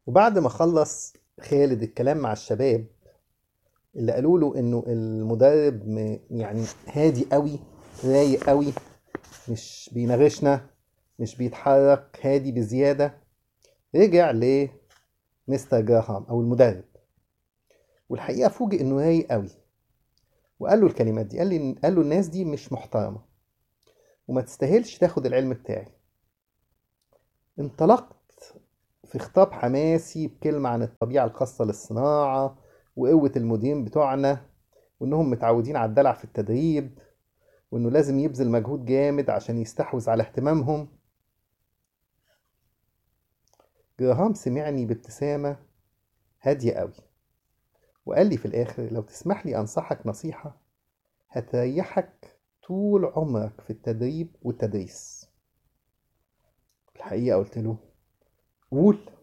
وبعد ما خلص خالد الكلام مع الشباب اللي قالوا له انه المدرب م- يعني هادي قوي رايق قوي مش بيناغشنا مش بيتحرك هادي بزيادة رجع لمستر جراهام او المدرب والحقيقة فوجئ انه رايق قوي وقال له الكلمات دي قال لي قال له الناس دي مش محترمة وما تستاهلش تاخد العلم بتاعي انطلقت في خطاب حماسي بكلمة عن الطبيعة الخاصة للصناعة وقوة المديرين بتوعنا وإنهم متعودين على الدلع في التدريب وإنه لازم يبذل مجهود جامد عشان يستحوذ على اهتمامهم جراهام سمعني بابتسامة هادية قوي وقال لي في الآخر لو تسمح لي أنصحك نصيحة هتريحك طول عمرك في التدريب والتدريس الحقيقة قلت له قول